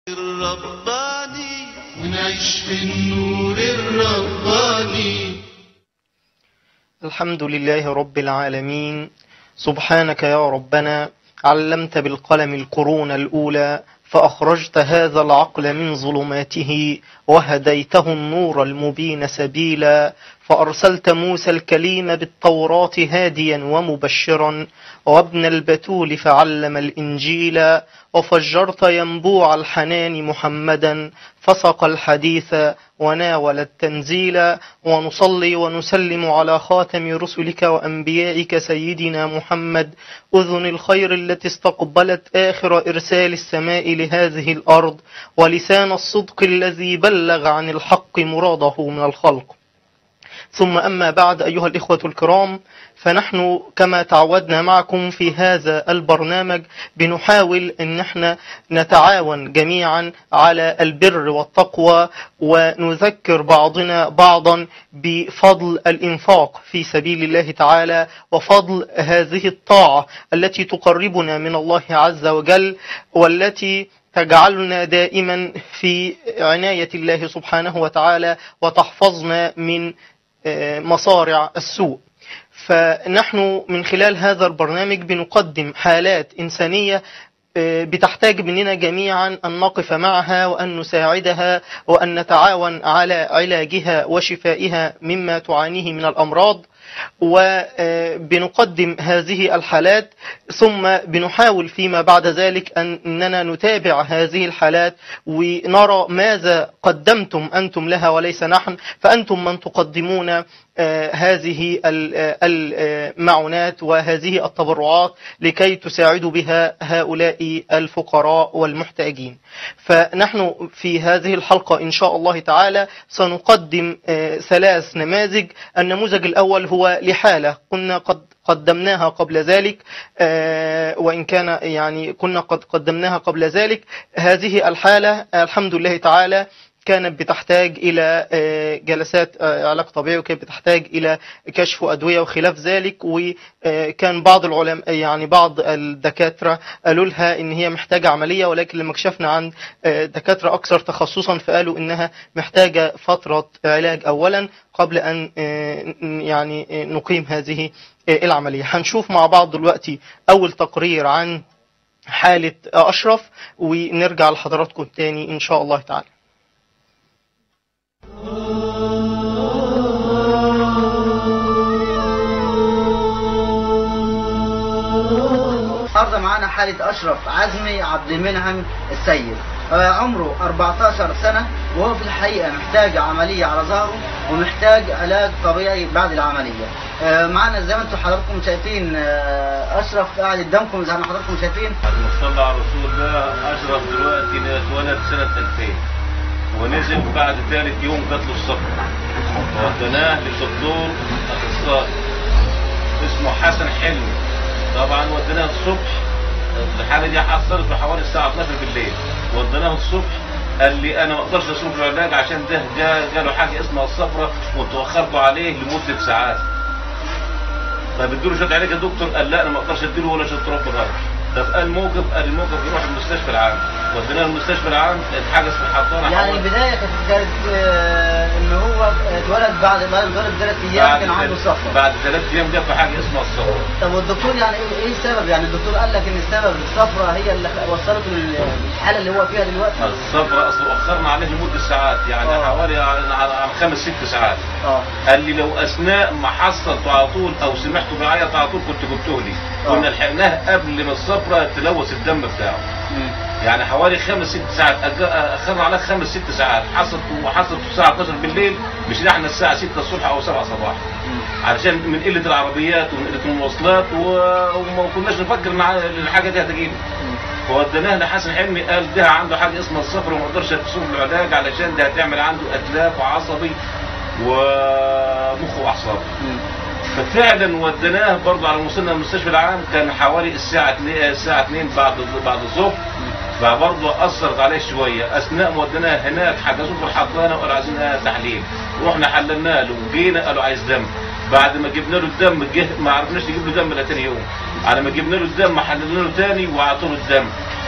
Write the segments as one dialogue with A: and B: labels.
A: الرباني ونعيش في النور الرباني
B: الحمد لله رب العالمين سبحانك يا ربنا علمت بالقلم القرون الأولى فأخرجت هذا العقل من ظلماته وهديته النور المبين سبيلا فأرسلت موسى الكليم بالتوراة هاديا ومبشرا وابن البتول فعلم الإنجيل وفجرت ينبوع الحنان محمدا فسق الحديث وناول التنزيل ونصلي ونسلم على خاتم رسلك وأنبيائك سيدنا محمد أذن الخير التي استقبلت آخر إرسال السماء لهذه الأرض ولسان الصدق الذي بلغ عن الحق مراده من الخلق ثم أما بعد أيها الإخوة الكرام فنحن كما تعودنا معكم في هذا البرنامج بنحاول أن احنا نتعاون جميعا على البر والتقوى ونذكر بعضنا بعضا بفضل الإنفاق في سبيل الله تعالى وفضل هذه الطاعة التي تقربنا من الله عز وجل والتي تجعلنا دائما في عناية الله سبحانه وتعالى وتحفظنا من مصارع السوء فنحن من خلال هذا البرنامج بنقدم حالات إنسانية بتحتاج مننا جميعا أن نقف معها وأن نساعدها وأن نتعاون على علاجها وشفائها مما تعانيه من الأمراض وبنقدم هذه الحالات ثم بنحاول فيما بعد ذلك أننا نتابع هذه الحالات ونرى ماذا قدمتم أنتم لها وليس نحن فأنتم من تقدمون هذه المعونات وهذه التبرعات لكي تساعدوا بها هؤلاء الفقراء والمحتاجين فنحن في هذه الحلقة إن شاء الله تعالى سنقدم ثلاث نماذج النموذج الأول هو لحالة كنا قد قدمناها قبل ذلك وإن كان يعني كنا قد قدمناها قبل ذلك هذه الحالة الحمد لله تعالى كانت بتحتاج إلى جلسات علاج طبيعي وكانت بتحتاج إلى كشف أدوية وخلاف ذلك وكان بعض العلماء يعني بعض الدكاترة قالوا لها إن هي محتاجة عملية ولكن لما كشفنا عن دكاترة أكثر تخصصا فقالوا إنها محتاجة فترة علاج أولا قبل أن يعني نقيم هذه العملية هنشوف مع بعض دلوقتي أول تقرير عن حالة أشرف ونرجع لحضراتكم تاني إن شاء الله تعالى
C: النهارده معانا حالة أشرف عزمي عبد المنعم السيد عمره 14 سنة وهو في الحقيقة محتاج عملية على ظهره ومحتاج علاج طبيعي بعد العملية معانا زي ما انتم حضراتكم شايفين أشرف قاعد قدامكم زي ما حضراتكم شايفين
D: صلى على رسول الله أشرف دلوقتي اتولد سنة 2000 ونزل بعد ثالث يوم جات له الصفرة وديناه للدكتور أخصائي اسمه حسن حلمي طبعا وديناه الصبح الحالة دي حصلت في حوالي الساعة 12 بالليل وديناه الصبح قال لي انا ما اقدرش اسوق العلاج عشان ده جا جاله حاجه اسمها الصفرة وتوخرتوا عليه لمده ساعات طيب اديله شويه علاج يا دكتور قال لا انا ما اقدرش اديله ولا شويه تراب بالهرش طب قال موقف قال الموقف يروح المستشفى العام وديناه المستشفى العام اتحجز في الحضانه
C: يعني البداية كانت كانت ان هو اتولد بعد بعد ما اتولد بثلاث ايام كان عنده صفرة
D: بعد ثلاث ايام جاب له حاجه اسمها الصفرة
C: طب والدكتور يعني ايه ايه السبب؟ يعني الدكتور قال لك ان السبب الصفرة هي اللي وصلته للحالة اللي هو فيها دلوقتي؟
D: الصفرة اصل اخرنا عليه لمده ساعات يعني
C: آه.
D: حوالي عن عن خمس ست ساعات
C: اه
D: قال لي لو اثناء ما حصلته على طول او سمعته بيعيط على طول كنت جبته لي
C: آه.
D: كنا لحقناه قبل ما الصفرة تلوث الدم بتاعه
C: مم.
D: يعني حوالي خمس ست ساعات أج- اخرنا عليه خمس ست ساعات حصلت وحصلت في الساعه 12 بالليل مش احنا الساعه 6 الصبح او 7 صباحا
C: مم.
D: علشان من قله العربيات ومن قله المواصلات و- وما كناش نفكر ان ع- الحاجه دي هتجينا فوديناه لحسن حلمي قال ده عنده حاجه اسمها الصفر وما يقدرش يسوق العلاج علشان ده هتعمل عنده اتلاف وعصبي ومخ واعصاب
C: مم.
D: ففعلا وديناه برضه على وصلنا المستشفى العام كان حوالي الساعه 2 الساعه 2 بعد بعد الظهر فبرضه اثرت عليه شويه اثناء ما وديناه هناك حجزوه في الحضانه وقالوا عايزين تحليل رحنا حللنا له وجينا قالوا عايز دم بعد ما جبنا له الدم جه ما عرفناش نجيب له دم الا تاني يوم على ما جبنا له الدم حللنا له تاني وعطوا له الدم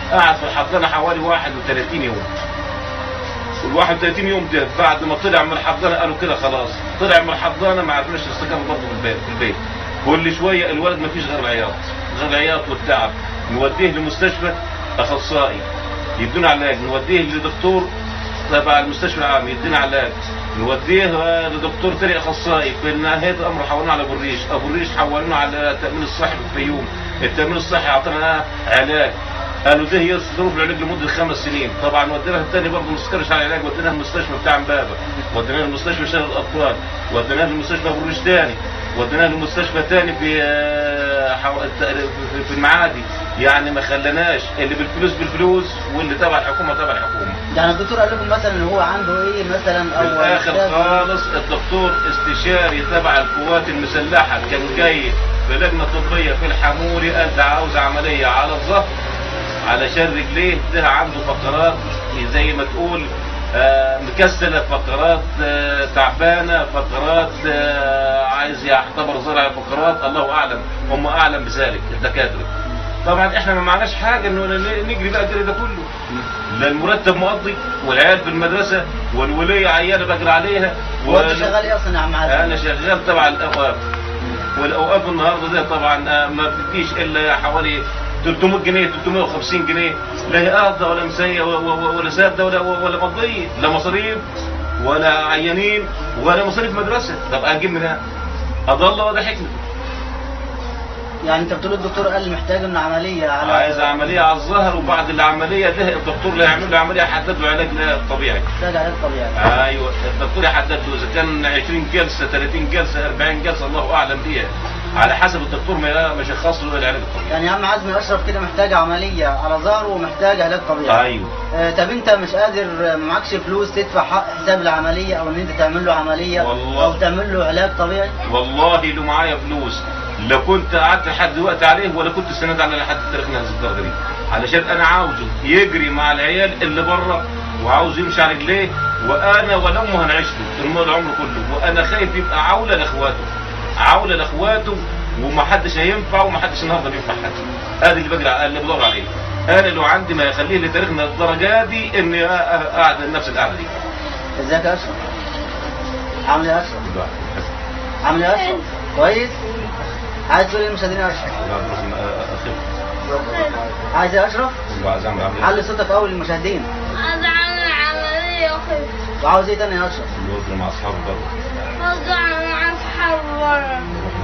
D: قعد في الحضانه حوالي 31 يوم وال 31 يوم ده بعد ما طلع من الحضانه قالوا كده خلاص طلع من الحضانه ما عرفناش نستقام برضه في البيت في البيت كل شويه الولد ما فيش غير العياط غير العياط والتعب نوديه لمستشفى اخصائي يدونا علاج نوديه لدكتور تبع المستشفى العام يدينا علاج نوديه آه، لدكتور تاني اخصائي في نهايه الامر حولنا على ابو الريش ابو الريش حولنا على التامين الصحي في الفيوم التامين الصحي اعطانا علاج قالوا ده يصدروا بالعلاج لمده خمس سنين طبعا وديناها الثاني برضه ما سكرش على العلاج وديناها المستشفى بتاع امبابه وديناها المستشفى شهر الاطفال وديناها المستشفى ابو الريش ثاني وديناها المستشفى ثاني في آه، حو- في- في المعادي يعني ما خلناش اللي بالفلوس بالفلوس واللي تبع الحكومه تبع الحكومه
C: يعني الدكتور قال لكم مثلا ان هو عنده ايه مثلا
D: في
C: او
D: الاخر
C: محتاج-
D: خالص الدكتور استشاري تبع القوات المسلحه كان جاي في لجنه طبيه في الحموري قال ده عاوز عمليه على الظهر علشان رجليه ده عنده فقرات زي ما تقول آه، مكسله فقرات آه، تعبانه فقرات آه، عايز يعتبر زرع فقرات الله اعلم هم اعلم بذلك الدكاتره طبعا احنا ما معناش حاجه انه ن- نجري بقى الجري ده كله لا المرتب مقضي والعيال في المدرسه والوليه عيانه بجري عليها
C: هو انت شغال ايه اصلا يا عم عادل؟
D: انا شغال تبع الاوقاف والاوقاف النهارده ده طبعا آه، ما بتديش الا حوالي 300 جنيه 350 جنيه لا هي قاضيه ولا مسيه و- و- ولا سادة ولا ولا مقضيه لا مصاريف ولا عيانين ولا مصاريف مدرسه طب اجيب منها اضل ولا حكمه
C: يعني انت بتقول الدكتور قال محتاج انه عمليه على
D: عايز عمليه على الظهر وبعد العمليه ده الدكتور اللي هيعمل له عمليه يحدد له علاج طبيعي
C: محتاج علاج طبيعي
D: ايوه الدكتور يحدد له اذا كان 20 جلسه 30 جلسه 40 جلسه الله اعلم بيها على حسب الدكتور ما ما شخص له العلاج الطبيعي
C: يعني يا عم عزمي اشرف كده محتاج عمليه على ظهره ومحتاج علاج طبيعي
D: ايوه
C: آه طب انت مش قادر آه، معكش فلوس تدفع حق حساب العمليه او ان انت تعمل له عمليه
D: والله.
C: او تعمل له علاج طبيعي
D: والله لو معايا فلوس لا كنت قعدت لحد دلوقتي عليه ولا كنت استند على لحد تاريخنا هذه الدرجه دي علشان انا عاوزه يجري مع العيال اللي بره وعاوز يمشي على رجليه وانا ولا امه هنعيش له طول العمر كله وانا خايف يبقى عوله لاخواته عوله لاخواته ومحدش هينفع ومحدش النهارده بينفع حد هذا اللي بجري على- اللي بدور عليه انا لو عندي ما يخليه لتاريخنا الدرجه دي اني أ- أ- قاعد نفس القعده دي
C: ازيك يا اشرف عامل ايه يا اشرف عامل ايه يا اشرف كويس عايز تقول ايه للمشاهدين يا اشرف عايز إيه يا اشرف علي صوتك قوي للمشاهدين
E: عايز اعمل عملية خف
C: وعاوز ايه تاني يا اشرف
D: مع اصحابه بره
E: عايز اعمل اصحاب ورا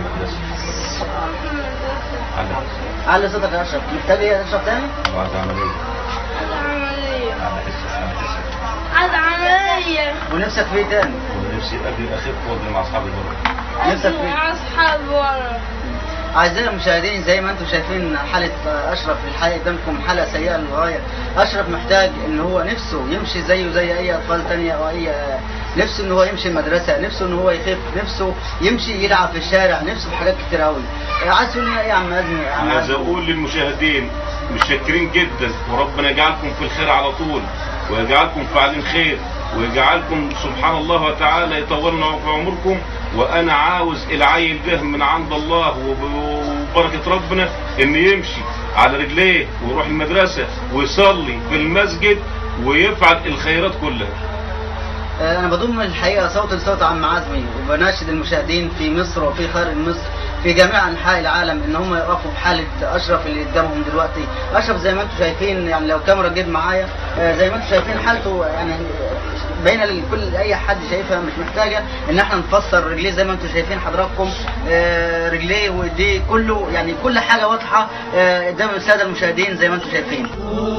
C: علي صوتك يا اشرف محتاج ايه يا اشرف تاني
D: وعايز عمليه
E: عايز عملية عايز عملية
C: ونفسك في ايه تاني
D: ونفسي اجري اخف واجري مع اصحابي بره
C: نفسك في
E: مع اصحاب ورا
C: أعزائي المشاهدين زي ما انتم شايفين حالة أشرف الحقيقة قدامكم حالة سيئة للغاية أشرف محتاج إن هو نفسه يمشي زيه زي أي أطفال تانية أو أي نفسه إن هو يمشي المدرسة نفسه إن هو يخف نفسه يمشي يلعب في الشارع نفسه في حاجات كتير أوي عايز تقول لنا إيه يا عم أزمي يا عم
D: عايز
C: أزمي؟
D: اقول للمشاهدين متشكرين جدا وربنا يجعلكم في الخير على طول ويجعلكم فاعلين خير ويجعلكم سبحان الله وتعالى يطولنا في عمركم وانا عاوز العيل ده من عند الله وب- وبركه ربنا ان يمشي على رجليه ويروح المدرسه ويصلي في المسجد ويفعل الخيرات كلها
C: آه، أنا بضم الحقيقة صوت لصوت عم عزمي وبناشد المشاهدين في مصر وفي خارج مصر في جميع أنحاء العالم إن هم يقفوا بحالة أشرف اللي قدامهم دلوقتي أشرف زي ما أنتم شايفين يعني لو كاميرا جيب معايا آه، زي ما أنتم شايفين حالته يعني باينه لكل اي حد شايفها مش محتاجه ان احنا نفسر رجليه زي ما انتم شايفين حضراتكم آه، رجليه وايديه كله يعني كل حاجه واضحه آه، قدام الساده المشاهدين زي ما انتم شايفين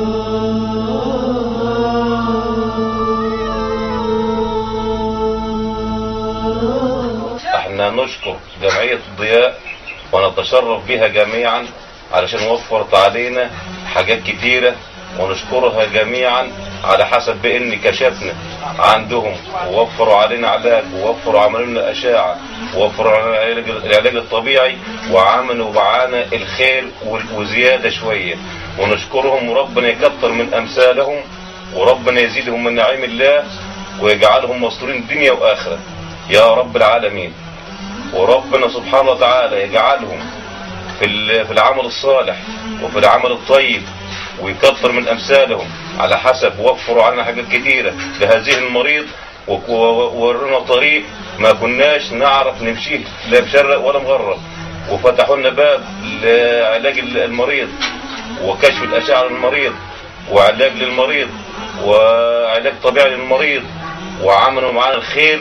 D: احنا نشكر جمعية الضياء ونتشرف بها جميعا علشان وفرت علينا حاجات كتيرة ونشكرها جميعا على حسب بان كشفنا عندهم ووفروا علينا علاج ووفروا عملوا لنا اشعه ووفروا علينا العلاج, العلاج الطبيعي وعملوا معانا الخير وال- وزياده شويه ونشكرهم وربنا يكتر من امثالهم وربنا يزيدهم من نعيم الله ويجعلهم مستورين دنيا واخره يا رب العالمين وربنا سبحانه وتعالى يجعلهم في ال- في العمل الصالح وفي العمل الطيب ويكتر من امثالهم على حسب وفروا علينا حاجات كتيره لهذه المريض وك- و- وورونا طريق ما كناش نعرف نمشيه لا مشرق ولا مغرب وفتحوا لنا باب لعلاج المريض وكشف الاشعه للمريض وعلاج للمريض وعلاج طبيعي للمريض وعملوا معانا الخير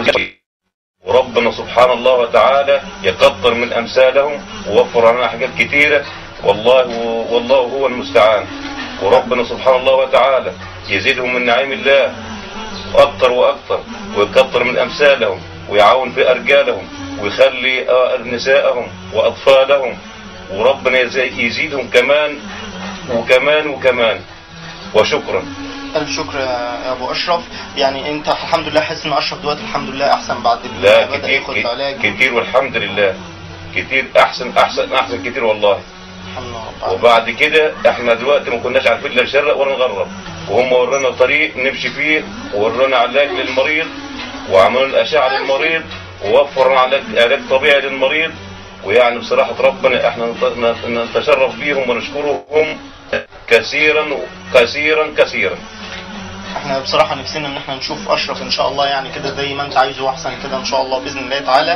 D: وربنا سبحان الله وتعالى يكتر من امثالهم ووفر لنا حاجات كتيره والله والله هو المستعان وربنا سبحان الله وتعالى يزيدهم من نعيم الله اكتر واكتر ويكتر من امثالهم ويعاون في ارجالهم ويخلي آه، نسائهم واطفالهم وربنا يزي- يزيدهم كمان وكمان وكمان وشكرا
B: ألف شكر يا أبو أشرف يعني أنت الحمد لله حاسس إن أشرف دلوقتي الحمد لله أحسن بعد ما
D: لا
B: بدأ
D: كتير
B: ياخد علاج
D: كتير والحمد لله كتير احسن احسن احسن كتير والله
B: الحمد لله رب العالمين.
D: وبعد كده احنا دلوقتي ما كناش عارفين لا نشرق ولا نغرب وهم ورانا طريق نمشي فيه وورانا علاج للمريض وعملوا الاشعه للمريض ووفروا علاج علاج طبيعي للمريض ويعني بصراحه ربنا احنا نت- نت- نتشرف بيهم ونشكرهم كثيرا كثيرا كثيرا
B: احنا بصراحة نفسنا ان احنا نشوف اشرف ان شاء الله يعني كده زي ما انت عايزه واحسن كده ان شاء الله باذن الله تعالى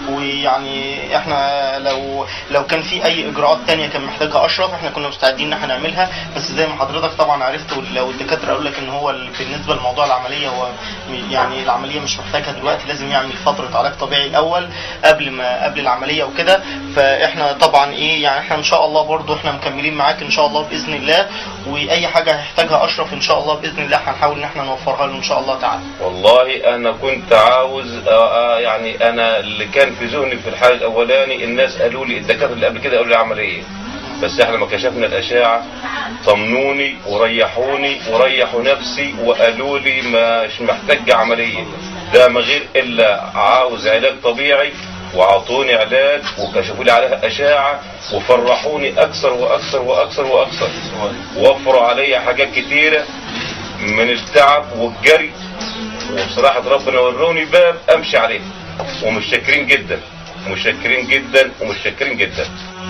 B: ويعني احنا لو لو كان في اي اجراءات تانية كان محتاجها اشرف احنا كنا مستعدين ان احنا نعملها بس زي ما حضرتك طبعا عرفت لو الدكاترة قالوا لك ان هو ال- بالنسبة لموضوع العملية هو م- يعني العملية مش محتاجها دلوقتي لازم يعمل فترة علاج طبيعي الاول قبل ما قبل العملية وكده فاحنا طبعا ايه يعني احنا ان شاء الله برضو احنا مكملين معاك ان شاء الله باذن الله واي حاجة هيحتاجها اشرف ان شاء الله باذن الله هنحاول ان احنا نوفرها له ان شاء الله تعالى
D: والله انا كنت عاوز آه، آه، يعني انا اللي كان في ذهني في الحال الاولاني الناس قالوا لي الدكاتره اللي قبل كده قالوا لي عمليه بس احنا لما كشفنا الاشعه طمنوني وريحوني وريحوا نفسي وقالوا لي مش محتاج عمليه ده ما غير الا عاوز علاج طبيعي وعطوني علاج وكشفوا لي عليها اشعه وفرحوني اكثر واكثر واكثر واكثر وفروا علي حاجات كتيره من التعب والجري وبصراحة ربنا وروني باب امشي عليه ومتشكرين جدا متشكرين جدا ومتشكرين جدا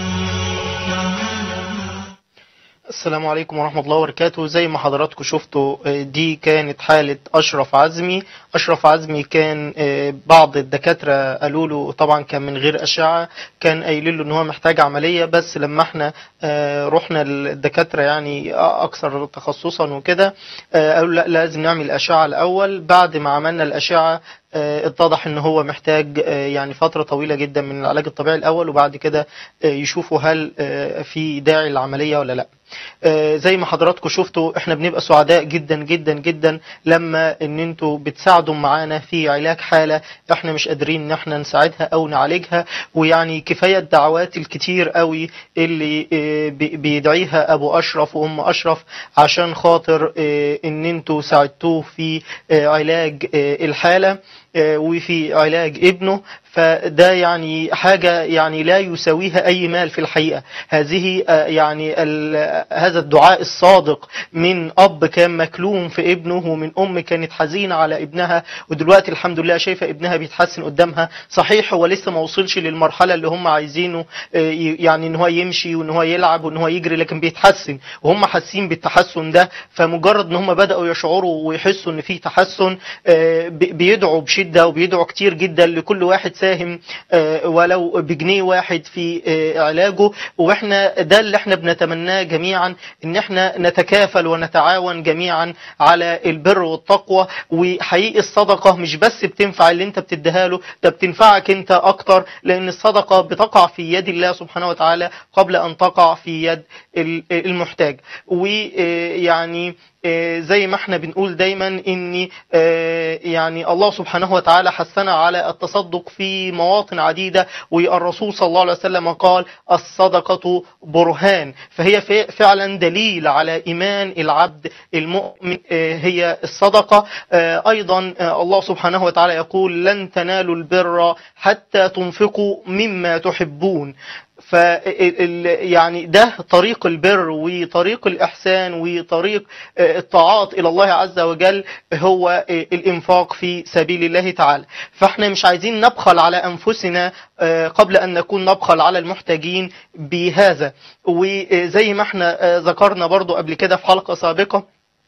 B: السلام عليكم ورحمة الله وبركاته زي ما حضراتكم شفتوا آه، دي كانت حالة أشرف عزمي أشرف عزمي كان آه، بعض الدكاترة قالوا له طبعا كان من غير أشعة كان قايلين له إن هو محتاج عملية بس لما احنا آه، رحنا للدكاترة يعني أكثر تخصصا وكده آه، قالوا لا لازم نعمل أشعة الأول بعد ما عملنا الأشعة آه، اتضح ان هو محتاج آه، يعني فترة طويلة جدا من العلاج الطبيعي الاول وبعد كده آه، يشوفوا هل آه، في داعي للعملية ولا لا آه، زي ما حضراتكم شفتوا احنا بنبقى سعداء جدا جدا جدا لما ان انتوا بتساعدوا معانا في علاج حالة احنا مش قادرين ان احنا نساعدها او نعالجها ويعني كفاية الدعوات الكتير قوي اللي آه، بي- بيدعيها ابو اشرف وام اشرف عشان خاطر آه، ان انتوا ساعدتوه في آه، علاج آه، الحالة آه، وفي علاج ابنه فده يعني حاجة يعني لا يساويها أي مال في الحقيقة هذه آه، يعني ال- هذا الدعاء الصادق من أب كان مكلوم في ابنه ومن أم كانت حزينة على ابنها ودلوقتي الحمد لله شايفة ابنها بيتحسن قدامها صحيح هو لسه ما وصلش للمرحلة اللي هم عايزينه آه، ي- يعني ان هو يمشي وان هو يلعب وان هو يجري لكن بيتحسن وهم حاسين بالتحسن ده فمجرد ان هم بدأوا يشعروا ويحسوا ان في تحسن آه، بي- بيدعوا بشدة وبيدعوا كتير جدا لكل واحد ساهم آه، ولو بجنيه واحد في آه، علاجه واحنا ده اللي احنا بنتمناه جميعا ان احنا نتكافل ونتعاون جميعا على البر والتقوى وحقيقي الصدقة مش بس بتنفع اللي انت بتديها له ده بتنفعك انت اكتر لان الصدقة بتقع في يد الله سبحانه وتعالى قبل ان تقع في يد ال- المحتاج ويعني آه، زي ما احنا بنقول دايما ان آه، يعني الله سبحانه وتعالى حثنا على التصدق في مواطن عديدة والرسول صلى الله عليه وسلم قال الصدقة برهان فهي ف- فعلا دليل على إيمان العبد المؤمن آه، هي الصدقة آه، أيضا آه، الله سبحانه وتعالى يقول لن تنالوا البر حتى تنفقوا مما تحبون ف يعني ده طريق البر وطريق الإحسان وطريق آه، الطاعات إلى الله عز وجل هو آه، الإنفاق في سبيل الله تعالى فاحنا مش عايزين نبخل على أنفسنا آه، قبل أن نكون نبخل على المحتاجين بهذا وزي ما احنا آه، ذكرنا برضو قبل كده في حلقة سابقة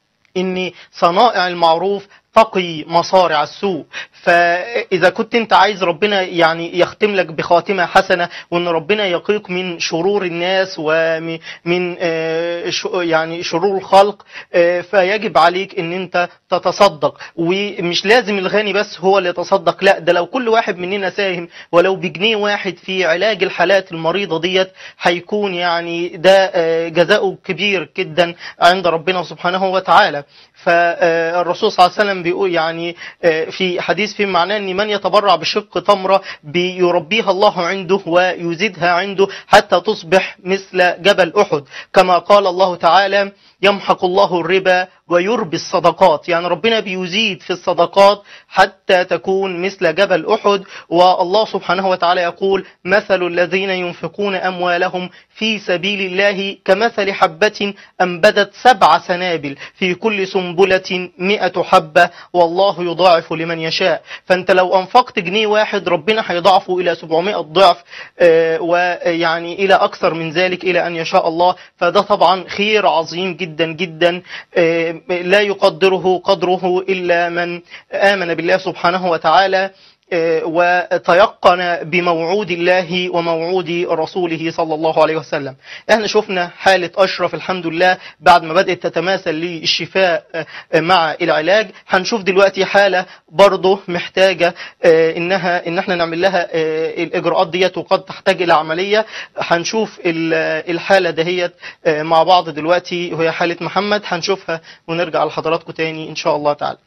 B: ان صنائع المعروف تقي مصارع السوء فاذا كنت انت عايز ربنا يعني يختم لك بخاتمه حسنه وان ربنا يقيك من شرور الناس ومن آه، ش- يعني شرور الخلق آه، فيجب عليك ان انت تتصدق ومش لازم الغني بس هو اللي يتصدق لا ده لو كل واحد مننا ساهم ولو بجنيه واحد في علاج الحالات المريضه ديت هيكون يعني ده آه، جزاؤه كبير جدا عند ربنا سبحانه وتعالى فالرسول صلى الله عليه وسلم بيقول يعني آه، في حديث في معناه ان من يتبرع بشق تمره بيربيها الله عنده ويزيدها عنده حتى تصبح مثل جبل احد كما قال الله تعالى يمحق الله الربا ويربي الصدقات يعني ربنا بيزيد في الصدقات حتى تكون مثل جبل أحد والله سبحانه وتعالى يقول مثل الذين ينفقون أموالهم في سبيل الله كمثل حبة أنبدت سبع سنابل في كل سنبلة مئة حبة والله يضاعف لمن يشاء فأنت لو أنفقت جنيه واحد ربنا هيضاعفه إلى 700 ضعف آه، ويعني إلى أكثر من ذلك إلى أن يشاء الله فده طبعا خير عظيم جدا جدا آه، لا يقدره قدره إلا من آمن بالله سبحانه وتعالى آه، وتيقن بموعود الله وموعود رسوله صلى الله عليه وسلم احنا شفنا حالة أشرف الحمد لله بعد ما بدأت تتماثل للشفاء آه، مع العلاج هنشوف دلوقتي حالة برضه محتاجة آه، انها ان احنا نعمل لها آه، الاجراءات ديت وقد تحتاج الى عملية هنشوف ال- الحالة دهيت آه، مع بعض دلوقتي وهي حالة محمد هنشوفها ونرجع لحضراتكم تاني ان شاء الله تعالى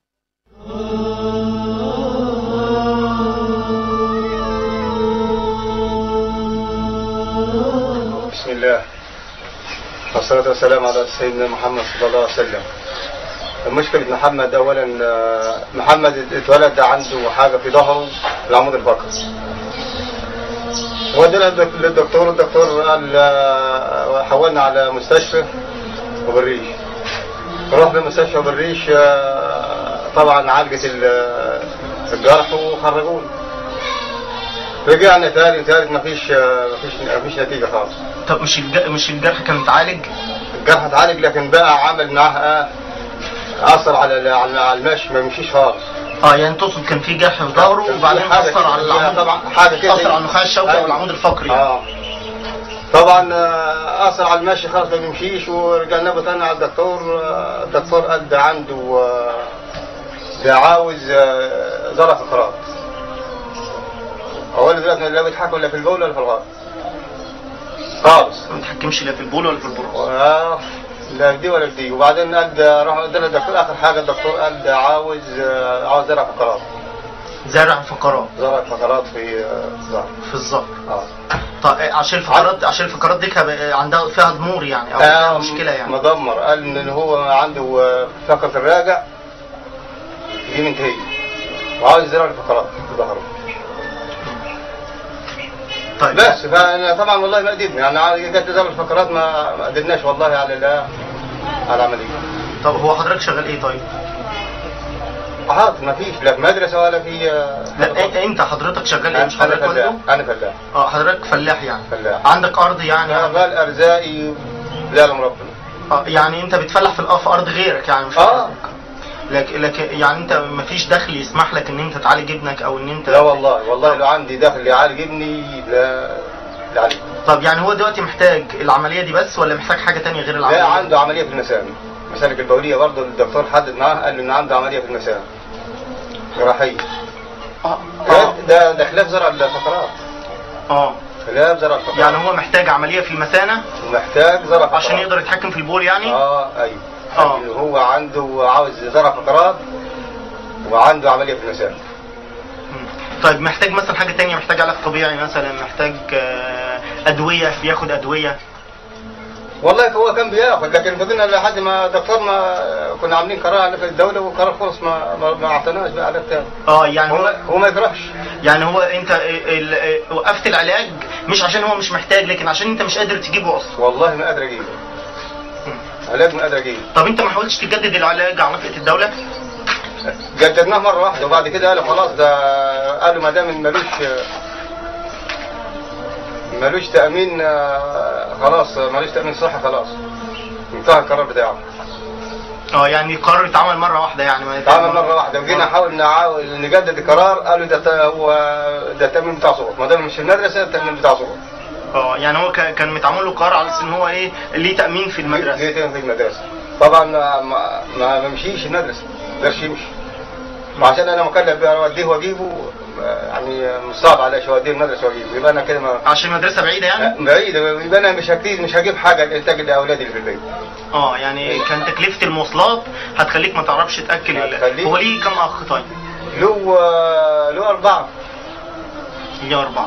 F: بسم الله والصلاة والسلام على سيدنا محمد صلى الله عليه وسلم مشكلة محمد أولا آه، محمد اتولد عنده حاجة في ظهره العمود الفقري ودينا للدك- للدكتور الدكتور قال آه، حولنا على مستشفى وبالريش رحنا مستشفى بالريش آه، طبعا عالجة ال- الجرح وخرجونا رجعنا تاني تالت مفيش آه، مفيش مفيش نتيجة خالص
B: طب مش الج- مش الجرح كان متعالج
F: الجرح اتعالج لكن بقى عمل معاه ايه اثر على ال- على على المشي ما يمشيش خالص
B: اه يعني تقصد كان في جرح في ظهره وبعدين
F: حاجة
B: اثر على
F: كده.
B: العمود
F: طبعا حاجة كده.
B: اثر على النخاع الشوكي
F: أيوة.
B: والعمود الفقري
F: اه طبعا آه، اثر على المشي خلاص ما بيمشيش ورجعنا له تاني على الدكتور آه، الدكتور قال ده عنده آه، ده عاوز آه، زرع فقرات هو اللي دلوقتي لا بيتحكم لا في البول ولا في الغار خالص
B: ما بتحكمش لا في البول ولا في البروز
F: آه، لا في دي ولا في دي وبعدين قال ده راح قدام الدكتور اخر حاجه الدكتور قال ده عاوز آه، عاوز زرع فقرات
B: زرع فقرات
F: زرع فقرات في آه، الظهر
B: في الظهر
F: اه
B: طب آه، عشان الفقرات عشان الفقرات دي كان عندها فيها ضمور يعني او فيها مشكله يعني
F: مدمر قال ان هو عنده آه، فقره الراجع دي منتهيه وعاوز يزرع الفقرات في ظهره
B: طيب
F: بس فانا طبعا والله ما قدرنا يعني عاوز- جت تزرع الفقرات ما ما قدرناش والله على ال- على العمليه
B: طب هو حضرتك شغال ايه طيب؟
F: حاضر ما فيش لا في مدرسه ولا في آه،
B: لا إيه- انت حضرتك شغال ايه
F: انا
B: مش حضرتك
F: فلاح
B: والده؟
F: انا فلاح
B: اه حضرتك فلاح يعني
F: فلاح.
B: عندك ارض يعني
F: شغال ارزاقي لا يعلم ربنا
B: آه، يعني انت بتفلح في الأ- في ارض غيرك يعني مش
F: اه
B: لكن لكن يعني انت مفيش دخل يسمح لك ان انت تعالج ابنك او ان انت
F: لا والله والله لو عندي دخل يعالج ابني لا لا عليك.
B: طب يعني هو دلوقتي محتاج العمليه دي بس ولا محتاج حاجه تانية غير العمليه
F: لا
B: دي؟
F: عنده عمليه في المسام مسالك البوليه برضه الدكتور حدد معاه قال له ان عنده عمليه في المسام جراحيه
B: اه
F: ده
B: اه
F: ده, ده خلاف زرع الفقرات
B: اه
F: خلاف زرع الفقرات
B: يعني هو محتاج عمليه في المثانه
F: محتاج زرع فقرات
B: عشان يقدر يتحكم في البول يعني
F: اه ايوه
B: آه.
F: لكن هو عنده عاوز زرع فقرات وعنده عمليه في المسام
B: مم. طيب محتاج مثلا حاجه تانية محتاج علاج طبيعي مثلا محتاج آه، ادويه بياخد ادويه
F: والله هو كان بياخد لكن فضلنا لحد ما دكتور ما كنا عاملين قرار على في الدوله وقرار خلص ما ما, ما اعطيناش بقى علاج تاني
B: اه يعني
F: هو
B: هو
F: هو ما يجرحش
B: يعني هو انت ال- ال- وقفت العلاج مش عشان هو مش محتاج لكن عشان انت مش قادر تجيبه اصلا
F: والله ما قادر اجيبه علاج ما قادر اجيبه
B: طب انت ما حاولتش تجدد العلاج على نفقه الدوله
F: جددناه مره واحده وبعد كده قالوا خلاص ده قالوا ما دام ملوش ملوش تامين آه، خلاص ملوش تامين صحي خلاص انتهى القرار بتاعه
B: اه يعني القرار اتعمل مره واحده يعني ما
F: اتعمل مره واحده وجينا نحاول نعاول نجدد القرار قالوا ده تا- هو ده التامين بتاع صوت ما دام مش في المدرسه التامين بتاع صوت
B: اه يعني هو كا- كان متعمل له قرار على اساس ان هو ايه ليه تامين في المدرسه
F: ليه تامين في المدرسه طبعا ما ما, ما بمشيش المدرسه ما قدرش يمشي وعشان انا مكلف بيه اوديه واجيبه آه، يعني مش صعب عليا شويه اوديه المدرسه واجيبه يبقى انا كده ما
B: عشان المدرسه بعيده يعني
F: بعيد يبقى انا مش هجيب مش هجيب حاجه لانتاج لاولادي اللي في البيت
B: اه يعني كان تكلفه المواصلات هتخليك ما تعرفش تاكل ال-
F: هتخليك-
B: هو ليه كم اخ طيب؟
F: له آه، له اربعه
B: ليه اربعه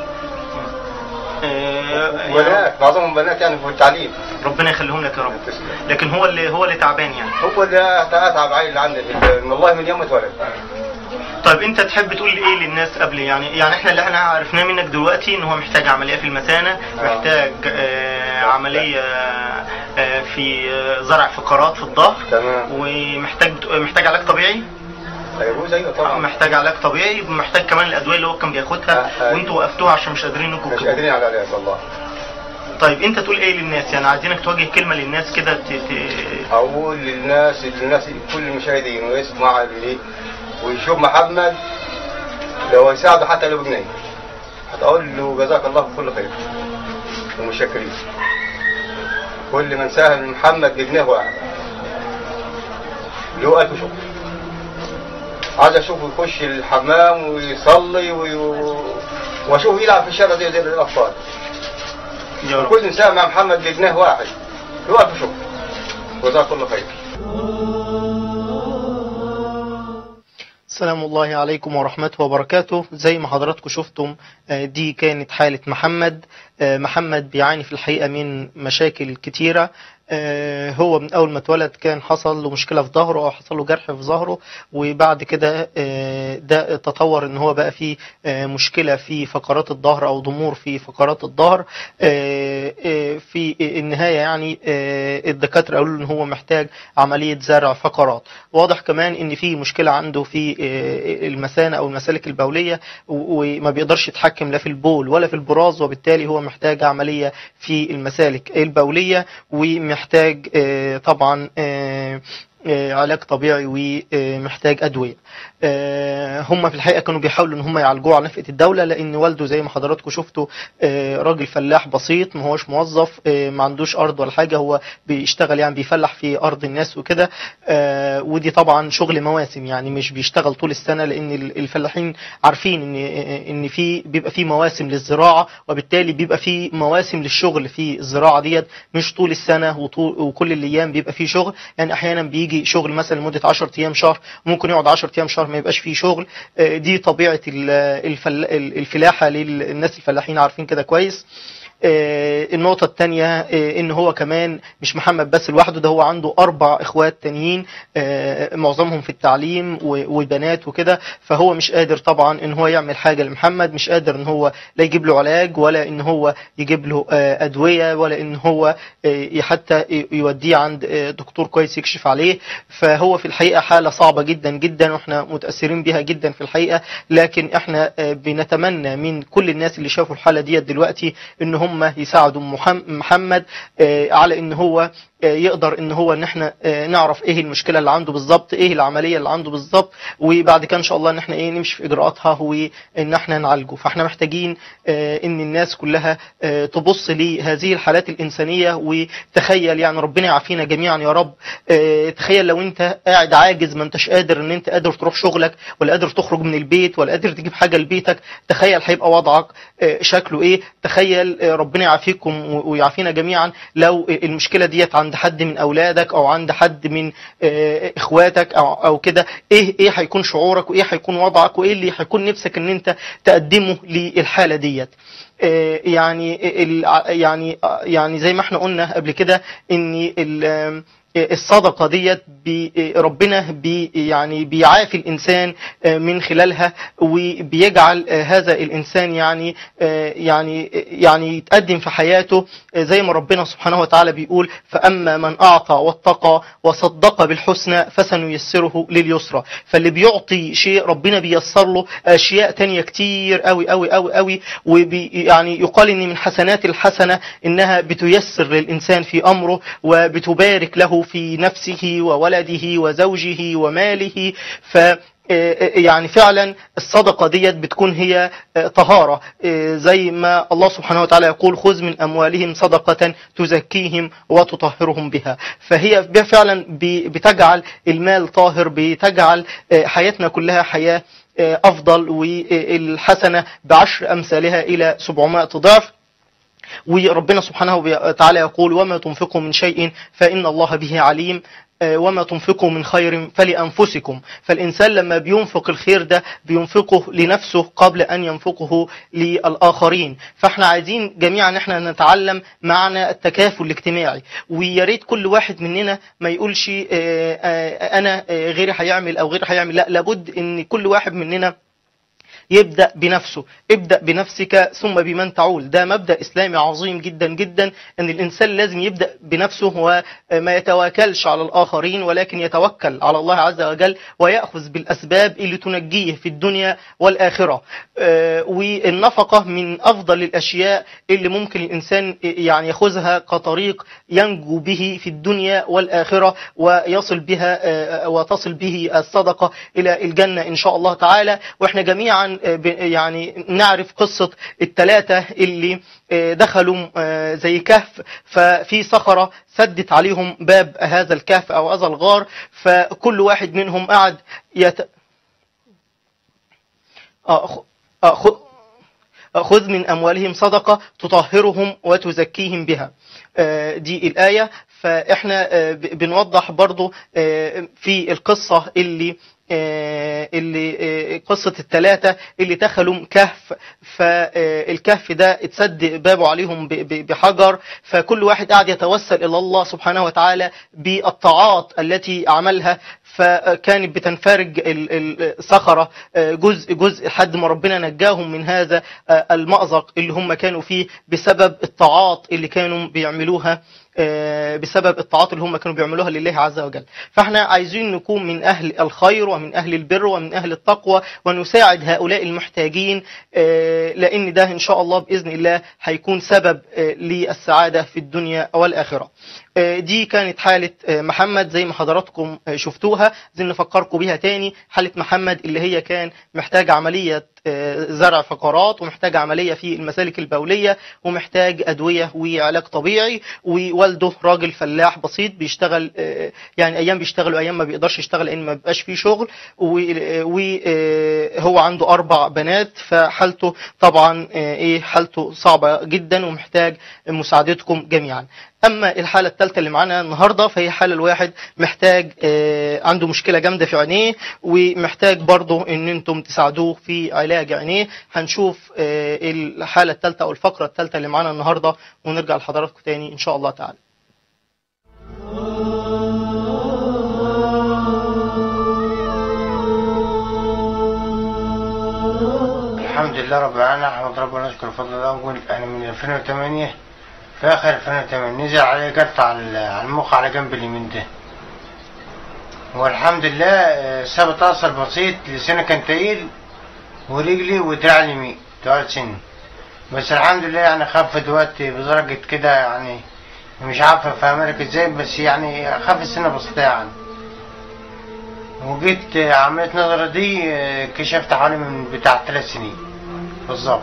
B: آه،
F: بنات معظمهم بنات يعني في التعليم
B: ربنا يخليهم لك يا رب لكن هو اللي هو اللي تعبان يعني
F: هو اللي اتعب عيل اللي عندي من والله من يوم ما اتولد
B: طيب انت تحب تقول ايه للناس قبل يعني يعني احنا اللي احنا عرفناه منك دلوقتي ان هو محتاج عمليه في المثانه
F: آه.
B: محتاج آه عمليه آه في آه، زرع فقرات في الظهر
F: تمام
B: ومحتاج محتاج علاج طبيعي
F: هيجوز ايوه طبعا
B: محتاج علاج طبيعي محتاج كمان الادويه اللي هو كان بياخدها
F: آه، آه.
B: وانتوا وقفتوها عشان مش قادرين انكم
F: مش
B: تجيبوها.
F: قادرين على العلاج والله
B: طيب انت تقول ايه للناس يعني عايزينك توجه كلمه للناس كده ت... ت...
F: اقول للناس للناس كل المشاهدين ويسمع لي ويشوف محمد لو يساعده حتى لو بجنيه هتقول له جزاك الله كل خير ومشكرين كل من ساهم محمد بجنيه واحد له ألف شكر عايز اشوفه يخش الحمام ويصلي وي... واشوفه يلعب في الشارع زي زي الاطفال
B: يا رب
F: كل انسان مع محمد بجنيه واحد له ألف شكر جزاك الله خير
B: السلام الله عليكم ورحمته وبركاته زي ما حضراتكم شفتم آه، دي كانت حالة محمد آه، محمد بيعاني في الحقيقة من مشاكل كتيرة آه، هو من أول ما اتولد كان حصل له مشكلة في ظهره أو حصل له جرح في ظهره وبعد كده آه، ده تطور إن هو بقى فيه آه، مشكلة في فقرات الظهر أو ضمور في فقرات الظهر آه، آه، في النهاية يعني آه، الدكاترة قالوا له إن هو محتاج عملية زرع فقرات واضح كمان إن في مشكلة عنده في آه، المثانة أو المسالك البولية و- وما بيقدرش يتحكم لا في البول ولا في البراز وبالتالي هو محتاج عملية في المسالك البولية ومحتاج آه، طبعا آه، آه، علاج طبيعي ومحتاج ادويه. آه، هم في الحقيقه كانوا بيحاولوا ان هم يعالجوه على نفقه الدوله لان والده زي ما حضراتكم شفتوا آه، راجل فلاح بسيط ما هوش موظف آه، ما عندوش ارض ولا حاجه هو بيشتغل يعني بيفلح في ارض الناس وكده آه، ودي طبعا شغل مواسم يعني مش بيشتغل طول السنه لان ال- الفلاحين عارفين ان ان في بيبقى في مواسم للزراعه وبالتالي بيبقى في مواسم للشغل في الزراعه ديت مش طول السنه وطول وكل الايام بيبقى في شغل يعني احيانا بيجي شغل مثلا لمده 10 ايام شهر ممكن يقعد 10 ايام شهر ما يبقاش فيه شغل آه، دي طبيعه ال- الفل- الفلاحه للناس الفلاحين عارفين كده كويس آه، النقطة الثانية ان هو كمان مش محمد بس لوحده ده هو عنده اربع اخوات تانيين آه، معظمهم في التعليم و- وبنات وكده فهو مش قادر طبعا ان هو يعمل حاجة لمحمد مش قادر ان هو لا يجيب له علاج ولا ان هو يجيب له آه، ادوية ولا ان هو آه، حتى يوديه عند آه، دكتور كويس يكشف عليه فهو في الحقيقة حالة صعبة جدا جدا واحنا متأثرين بيها جدا في الحقيقة لكن احنا آه، بنتمنى من كل الناس اللي شافوا الحالة ديت دلوقتي ان هم يساعدوا محم- محمد آه، على ان هو آه، يقدر ان هو ان احنا آه، نعرف ايه المشكله اللي عنده بالظبط ايه العمليه اللي عنده بالظبط وبعد كده ان شاء الله ان احنا ايه نمشي في اجراءاتها وان احنا نعالجه فاحنا محتاجين آه، ان الناس كلها آه، تبص لهذه الحالات الانسانيه وتخيل يعني ربنا يعافينا جميعا يا رب آه، تخيل لو انت قاعد عاجز ما انتش قادر ان انت قادر تروح شغلك ولا قادر تخرج من البيت ولا قادر تجيب حاجه لبيتك تخيل هيبقى وضعك آه، شكله ايه تخيل آه، ربنا يعافيكم و- ويعافينا جميعا لو المشكله ديت عند حد من اولادك او عند حد من آه، اخواتك او او كده ايه ايه هيكون شعورك وايه هيكون وضعك وايه اللي هيكون نفسك ان انت تقدمه للحاله ديت آه، يعني ال- يعني يعني زي ما احنا قلنا قبل كده ان ال- الصدقة ديت بي ربنا بي يعني بيعافي الإنسان من خلالها وبيجعل هذا الإنسان يعني يعني يعني يتقدم في حياته زي ما ربنا سبحانه وتعالى بيقول فأما من أعطى واتقى وصدق بالحسنى فسنيسره لليسرى فاللي بيعطي شيء ربنا بيسر له أشياء تانية كتير قوي قوي قوي قوي وبي يعني يقال إن من حسنات الحسنة إنها بتيسر للإنسان في أمره وبتبارك له في نفسه وولده وزوجه وماله ف يعني فعلا الصدقة ديت بتكون هي طهارة زي ما الله سبحانه وتعالى يقول خذ من أموالهم صدقة تزكيهم وتطهرهم بها فهي فعلا بتجعل المال طاهر بتجعل حياتنا كلها حياة أفضل والحسنة بعشر أمثالها إلى 700 ضعف وربنا سبحانه وتعالى يقول وما تنفقوا من شيء فإن الله به عليم وما تنفقوا من خير فلأنفسكم فالإنسان لما بينفق الخير ده بينفقه لنفسه قبل أن ينفقه للآخرين فاحنا عايزين جميعا احنا نتعلم معنى التكافل الاجتماعي ويا ريت كل واحد مننا ما يقولش أنا غيري هيعمل أو غيري هيعمل لا لابد أن كل واحد مننا يبدأ بنفسه ابدأ بنفسك ثم بمن تعول ده مبدأ إسلامي عظيم جدا جدا أن الإنسان لازم يبدأ بنفسه وما يتواكلش على الآخرين ولكن يتوكل على الله عز وجل ويأخذ بالأسباب اللي تنجيه في الدنيا والآخرة والنفقة من أفضل الأشياء اللي ممكن الإنسان يعني يأخذها كطريق ينجو به في الدنيا والآخرة ويصل بها وتصل به الصدقة إلى الجنة إن شاء الله تعالى وإحنا جميعا يعني نعرف قصة الثلاثة اللي دخلوا زي كهف ففي صخرة سدت عليهم باب هذا الكهف أو هذا الغار فكل واحد منهم قعد يت... خذ من أموالهم صدقة تطهرهم وتزكيهم بها دي الآية فإحنا بنوضح برضو في القصة اللي اللي قصة الثلاثة اللي دخلوا كهف فالكهف ده اتسد بابه عليهم بحجر فكل واحد قاعد يتوسل إلى الله سبحانه وتعالى بالطاعات التي عملها فكانت بتنفرج الصخرة جزء جزء لحد ما ربنا نجاهم من هذا المأزق اللي هم كانوا فيه بسبب الطاعات اللي كانوا بيعملوها بسبب الطاعات اللي هم كانوا بيعملوها لله عز وجل فاحنا عايزين نكون من أهل الخير ومن أهل البر ومن أهل التقوى ونساعد هؤلاء المحتاجين لأن ده إن شاء الله بإذن الله هيكون سبب للسعادة في الدنيا والآخرة دي كانت حالة محمد زي ما حضراتكم شفتوها زي نفكركم بيها تاني حالة محمد اللي هي كان محتاج عملية زرع فقرات ومحتاج عملية في المسالك البولية ومحتاج أدوية وعلاج طبيعي ووالده راجل فلاح بسيط بيشتغل يعني أيام بيشتغل وأيام ما بيقدرش يشتغل لأن ما بيبقاش فيه شغل وهو عنده أربع بنات فحالته طبعا إيه حالته صعبة جدا ومحتاج مساعدتكم جميعا أما الحالة الثالثة اللي معانا النهاردة فهي حالة الواحد محتاج عنده مشكلة جامدة في عينيه ومحتاج برضه ان انتم تساعدوه في علاج عينيه هنشوف الحالة الثالثة او الفقرة الثالثة اللي معانا النهاردة ونرجع لحضراتكم تاني ان شاء الله تعالى
G: الحمد لله رب العالمين احمد ربنا نشكر فضل الله ونقول انا من 2008 في اخر 2008 نزل علي قرط على المخ على جنب اليمين ده والحمد لله ثبت اثر بسيط لساني كان تقيل ورجلي ودراع اليمين تقعد سن بس الحمد لله يعني خف دلوقتي بدرجة كده يعني مش عارف افهملك ازاي بس يعني خف السنة بسيطة يعني وجيت عملية نظرة دي كشفت حوالي من بتاع ثلاث سنين بالظبط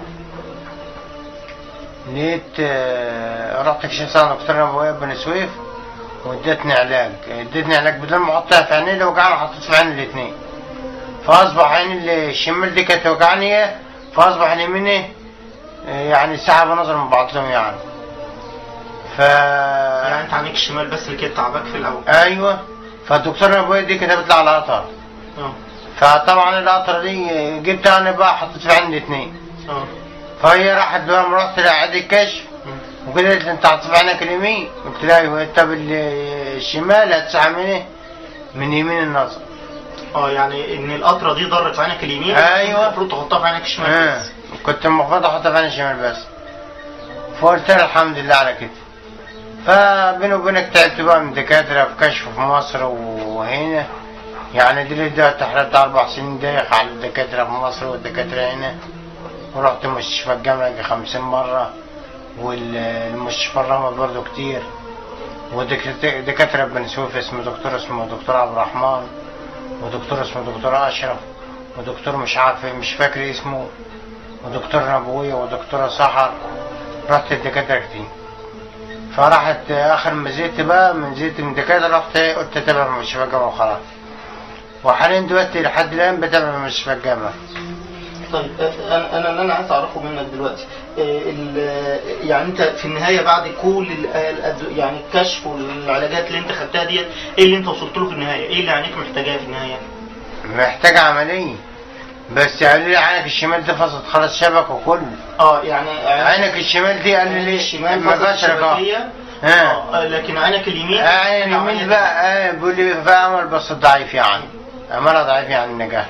G: لقيت رحت كشفت عند دكتور ابو بن سويف وادتني علاج ادتني علاج بدل ما احطها في عيني اللي وجعني حطيت في عيني الاثنين فاصبح عيني الشمال دي كانت توجعني فاصبح اليمين يعني ساعة بنظر من بعضهم يعني ف
B: يعني انت عينيك الشمال بس اللي كانت تعباك في الاول
G: ايوه فالدكتور ابويا دي كتبت لي على قطر
B: اه
G: فطبعا القطره دي جبتها انا بقى حطيت في عيني الاثنين
B: اه
G: فهي راحت بقى لما رحت لإعادة الكشف وقالت لي انت هتصف عينك اليمين قلت لها ايوه طب ال- الشمال هتسعى من ايه؟ من يمين النظر
B: اه يعني ان القطره دي ضرت في عينك اليمين
G: أيوة.
B: المفروض تحطها في عينك الشمال
G: آه.
B: بس.
G: كنت المفروض احطها في عين الشمال بس فقلت لها الحمد لله على كده فبيني وبينك تعبت بقى من دكاترة في كشف في مصر وهنا يعني دي ده تحريت أربع سنين دايخ على الدكاترة في مصر والدكاترة هنا ورحت مستشفى الجامعة يجي خمسين مرة والمستشفى الرمل برضه كتير ودكاترة بني سويف اسمه دكتور اسمه دكتور عبد الرحمن ودكتور اسمه دكتور أشرف ودكتور مش عارف مش فاكر اسمه ودكتور نبوية ودكتورة سحر رحت الدكاترة كتير فراحت آخر ما زهقت بقى من زهقت من الدكاترة رحت قلت أتابع في مستشفى الجامعة وخلاص وحاليا دلوقتي لحد الآن بتابع في مستشفى الجامعة
B: طيب آه، انا انا اللي انا عايز اعرفه منك دلوقتي آه، ال- يعني انت في النهايه بعد كل ال- الأد- يعني الكشف والعلاجات اللي انت خدتها ديت ايه اللي انت وصلت له في النهايه؟ ايه اللي عينيك محتاجاه في النهايه؟
G: محتاج عملية بس قالوا لي عينك الشمال دي فصلت خلاص شبك وكله
B: اه يعني
G: عينك الشمال دي قال
B: عينك
G: لي
B: الشمال
G: ما
B: فصلت
G: بشرك اه
B: الشبكيه
G: ها.
B: اه آه، لكن عينك اليمين
G: عين اليمين بقى آه، بيقول لي في امل بس ضعيف يعني املها ضعيف يعني النجاح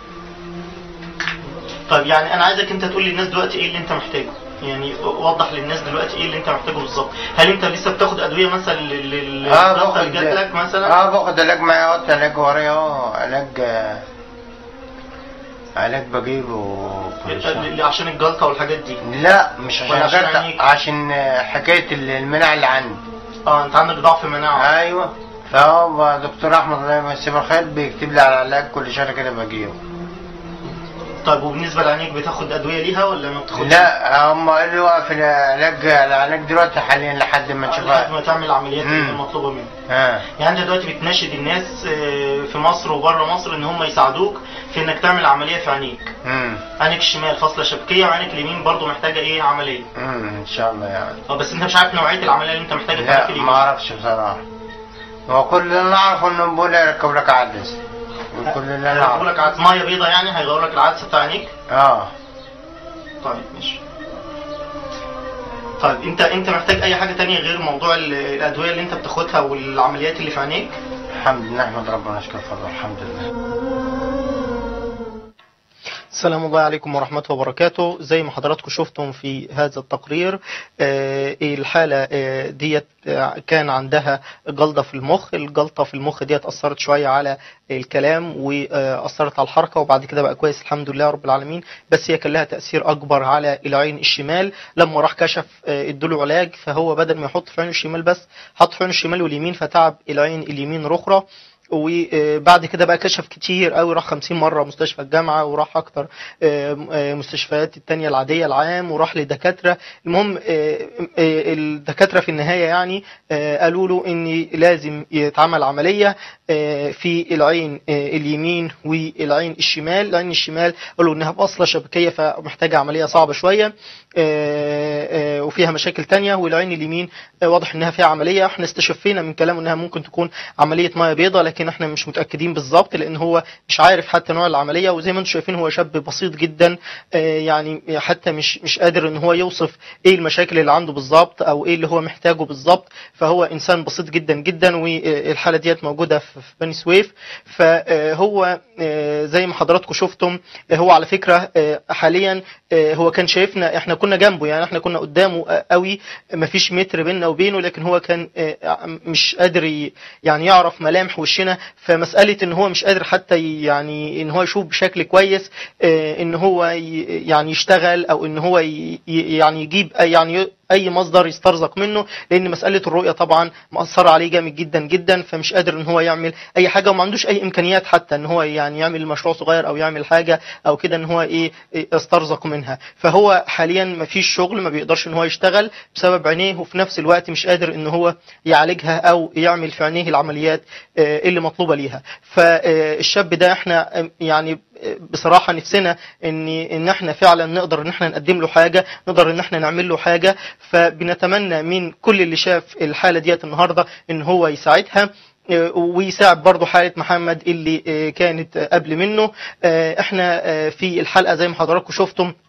B: طيب يعني انا عايزك انت تقول للناس دلوقتي ايه اللي انت محتاجه يعني وضح للناس دلوقتي ايه اللي انت محتاجه بالظبط هل انت لسه بتاخد ادويه مثلا لل- لل-
G: اه
B: للضغط
G: باخد
B: اللي جات لك مثلا
G: اه باخد علاج معايا اهوت علاج ورايا اهو علاج آه، علاج بجيبه كل شهر.
B: ل- عشان الجلطه والحاجات دي
G: لا مش عشان
B: ولا عشان
G: أجرت
B: عينيك؟
G: عشان آه، حكايه المناعه اللي عندي
B: اه انت عندك ضعف مناعه
G: ايوه فهو دكتور احمد الله يمسيه بالخير بيكتب لي على علاج كل شهر كده بجيبه
B: طيب وبالنسبه لعينيك بتاخد ادويه ليها ولا ما بتاخدش؟
G: لا هم قالوا وقف العلاج العلاج دلوقتي حاليا لحد ما
B: لحد
G: نشوفها
B: ما تعمل العمليات اللي
G: مم.
B: المطلوبه منك
G: اه
B: يعني انت دلوقتي بتناشد الناس آه، في مصر وبره مصر ان هم يساعدوك في انك تعمل عمليه في عينيك
G: امم
B: عينك الشمال فاصله شبكيه وعينك اليمين برضو محتاجه ايه عمليه
G: امم ان شاء الله يعني
B: اه بس انت مش عارف نوعيه العمليه اللي انت محتاجها في عينك
G: لا
B: اليمين
G: ما اعرفش بصراحه هو كل اللي انا اعرفه انه بيقول لي يركب لك عدس كل اللي انا
B: هيغيروا
G: اعرفه
B: لك عدسه ميه بيضاء يعني هيغيروا لك العدسه بتاع عينيك
G: اه
B: طيب ماشي طيب انت انت محتاج اي حاجه تانية غير موضوع ال- الادويه اللي انت بتاخدها والعمليات اللي في عينيك
G: الحمد لله نحمد ربنا نشكر فضله الحمد لله
B: السلام الله عليكم ورحمة الله وبركاته زي ما حضراتكم شفتم في هذا التقرير آه، الحالة آه، ديت آه، كان عندها جلطة في المخ الجلطة في المخ ديت أثرت شوية على الكلام وأثرت على الحركة وبعد كده بقى كويس الحمد لله رب العالمين بس هي كان لها تأثير أكبر على العين الشمال لما راح كشف آه، ادوله علاج فهو بدل ما يحط في عينه الشمال بس حط في عينه الشمال واليمين فتعب العين اليمين رخرة وبعد كده بقى كشف كتير قوي راح 50 مره مستشفى الجامعه وراح اكتر آه، آه، مستشفيات التانية العاديه العام وراح لدكاتره المهم آه، آه، الدكاتره في النهايه يعني آه، قالوا له ان لازم يتعمل عمليه آه، في العين آه، اليمين والعين الشمال العين الشمال قالوا انها باصله شبكيه فمحتاجه عمليه صعبه شويه آه، آه، وفيها مشاكل تانية والعين اليمين آه، واضح انها فيها عمليه احنا استشفينا من كلامه انها ممكن تكون عمليه ميه بيضاء لكن احنا مش متاكدين بالظبط لان هو مش عارف حتى نوع العمليه وزي ما انتم شايفين هو شاب بسيط جدا آه، يعني حتى مش مش قادر ان هو يوصف ايه المشاكل اللي عنده بالظبط او ايه اللي هو محتاجه بالظبط فهو انسان بسيط جدا جدا والحاله ديت موجوده في في بني سويف فهو آه، زي ما حضراتكم شفتم آه، هو على فكره آه، حاليا آه، هو كان شايفنا احنا كنا جنبه يعني احنا كنا قدامه آه، قوي مفيش متر بيننا وبينه لكن هو كان آه، مش قادر ي- يعني يعرف ملامح وشنا فمسألة ان هو مش قادر حتى ي- يعني ان هو يشوف بشكل كويس آه، ان هو ي- يعني يشتغل او ان هو ي- ي- يعني يجيب أي- يعني ي- اي مصدر يسترزق منه لان مسألة الرؤية طبعا مأثرة عليه جامد جدا جدا فمش قادر ان هو يعمل اي حاجة وما عندوش اي امكانيات حتى ان هو يعني يعمل مشروع صغير او يعمل حاجة او كده ان هو ايه إيه يسترزق منها فهو حاليا ما فيش شغل ما بيقدرش ان هو يشتغل بسبب عينيه وفي نفس الوقت مش قادر ان هو يعالجها او يعمل في عينيه العمليات آه، اللي مطلوبة ليها فالشاب ده احنا آه، يعني بصراحة نفسنا ان ان احنا فعلا نقدر ان احنا نقدم له حاجة نقدر ان احنا نعمل له حاجة فبنتمنى من كل اللي شاف الحالة ديت النهاردة ان هو يساعدها آه، ويساعد برضه حالة محمد اللي آه، كانت آه، قبل منه آه، احنا آه، في الحلقة زي ما حضراتكم شفتم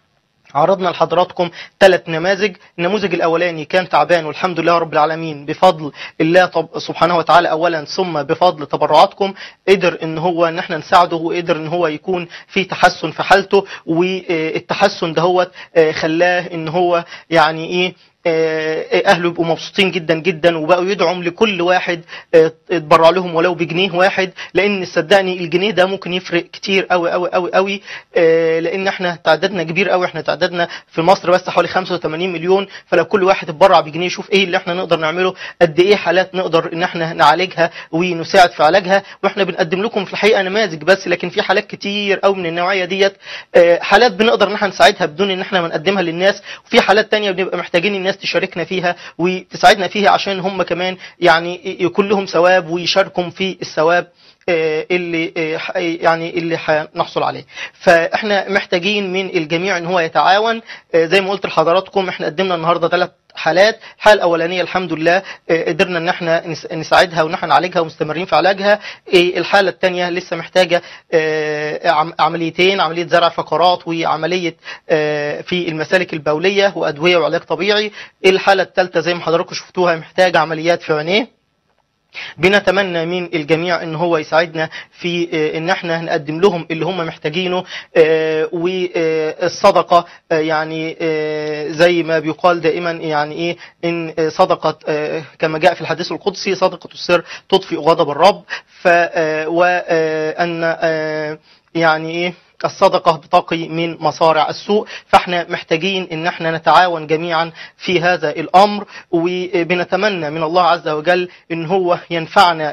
B: عرضنا لحضراتكم ثلاث نماذج النموذج الاولاني كان تعبان والحمد لله رب العالمين بفضل الله طب سبحانه وتعالى اولا ثم بفضل تبرعاتكم قدر ان هو ان احنا نساعده وقدر ان هو يكون في تحسن في حالته والتحسن دهوت آه، خلاه ان هو يعني ايه آه، اهله يبقوا مبسوطين جدا جدا وبقوا يدعم لكل واحد آه، اتبرع لهم ولو بجنيه واحد لان صدقني الجنيه ده ممكن يفرق كتير قوي قوي قوي قوي آه، لان احنا تعدادنا كبير قوي احنا تعدادنا في مصر بس حوالي 85 مليون فلو كل واحد اتبرع بجنيه يشوف ايه اللي احنا نقدر نعمله قد ايه حالات نقدر ان احنا نعالجها ونساعد في علاجها واحنا بنقدم لكم في الحقيقه نماذج بس لكن في حالات كتير قوي من النوعيه ديت آه، حالات بنقدر ان احنا نساعدها بدون ان احنا ما نقدمها للناس وفي حالات تانية بنبقى محتاجين الناس تشاركنا فيها وتساعدنا فيها عشان هم كمان يعني يكون لهم ثواب ويشاركوا في الثواب آه، اللي آه، ح- يعني اللي هنحصل عليه فاحنا محتاجين من الجميع ان هو يتعاون آه، زي ما قلت لحضراتكم احنا قدمنا النهارده ثلاث حالات الحاله الاولانيه الحمد لله آه، قدرنا ان احنا نس- نساعدها وان احنا نعالجها ومستمرين في علاجها آه، الحاله الثانيه لسه محتاجه آه، عم- عمليتين عمليه زرع فقرات وعمليه آه، في المسالك البوليه وادويه وعلاج طبيعي الحاله الثالثه زي ما حضراتكم شفتوها محتاجه عمليات في عينيه بنتمنى من الجميع ان هو يساعدنا في آه، ان احنا نقدم لهم اللي هم محتاجينه آه، والصدقه آه، يعني آه، زي ما بيقال دائما يعني ايه ان آه، صدقه آه، كما جاء في الحديث القدسي صدقه السر تطفئ غضب الرب ف آه، وان آه، يعني ايه الصدقة بتقي من مصارع السوء فاحنا محتاجين ان احنا نتعاون جميعا في هذا الامر وبنتمنى من الله عز وجل ان هو ينفعنا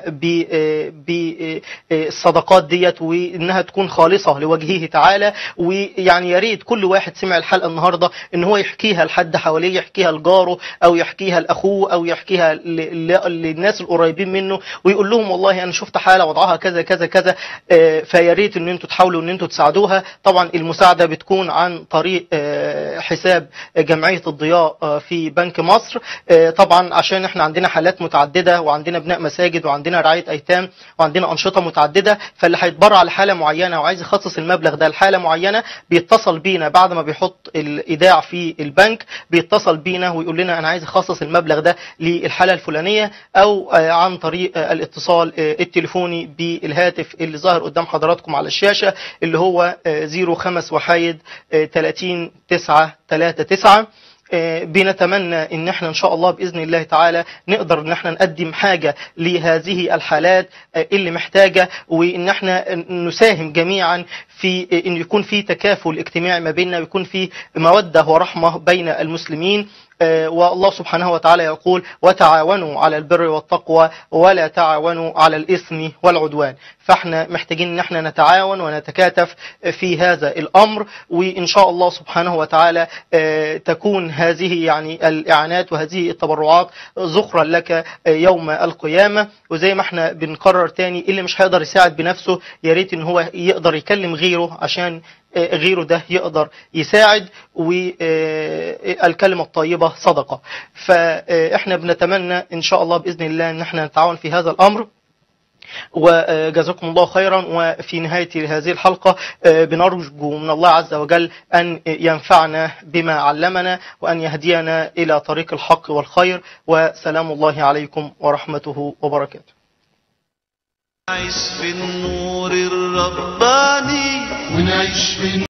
B: ب- بالصدقات ديت وانها تكون خالصة لوجهه تعالى ويعني يا ريت كل واحد سمع الحلقة النهاردة ان هو يحكيها لحد حواليه يحكيها لجاره او يحكيها لاخوه او يحكيها ل- ل- للناس القريبين منه ويقول لهم والله انا شفت حالة وضعها كذا كذا كذا آه، فيا ريت ان انتوا تحاولوا ان انتوا تساعدوها طبعا المساعدة بتكون عن طريق آه، حساب جمعية الضياء آه، في بنك مصر آه، طبعا عشان احنا عندنا حالات متعددة وعندنا بناء مساجد وعندنا رعاية ايتام وعندنا انشطة متعددة فاللي هيتبرع لحالة معينة وعايز يخصص المبلغ ده لحالة معينة بيتصل بينا بعد ما بيحط الايداع في البنك بيتصل بينا ويقول لنا انا عايز اخصص المبلغ ده للحالة الفلانية او آه، عن طريق آه، الاتصال آه، التليفوني بالهاتف اللي ظاهر قدام حضراتكم على الشاشة اللي هو آه، 05 وحايد آه، 30 9 3 9 آه، بنتمنى ان احنا ان شاء الله باذن الله تعالى نقدر ان احنا نقدم حاجه لهذه الحالات آه، اللي محتاجه وان احنا نساهم جميعا في آه، ان يكون في تكافل اجتماعي ما بيننا ويكون في موده ورحمه بين المسلمين آه، والله سبحانه وتعالى يقول وتعاونوا على البر والتقوى ولا تعاونوا على الإثم والعدوان فاحنا محتاجين ان احنا نتعاون ونتكاتف في هذا الأمر وإن شاء الله سبحانه وتعالى آه، تكون هذه يعني الإعانات وهذه التبرعات ذخرا لك آه، يوم القيامة وزي ما احنا بنقرر تاني اللي مش هيقدر يساعد بنفسه يا ريت ان هو يقدر يكلم غيره عشان آه، غيره ده يقدر يساعد والكلمة الطيبة صدقة فاحنا بنتمنى ان شاء الله بإذن الله ان احنا نتعاون في هذا الأمر وجزاكم الله خيرا وفي نهاية هذه الحلقة آه، بنرجو من الله عز وجل أن ينفعنا بما علمنا وأن يهدينا إلى طريق الحق والخير وسلام الله عليكم ورحمته وبركاته
A: نعيش في النور الرباني ونعيش في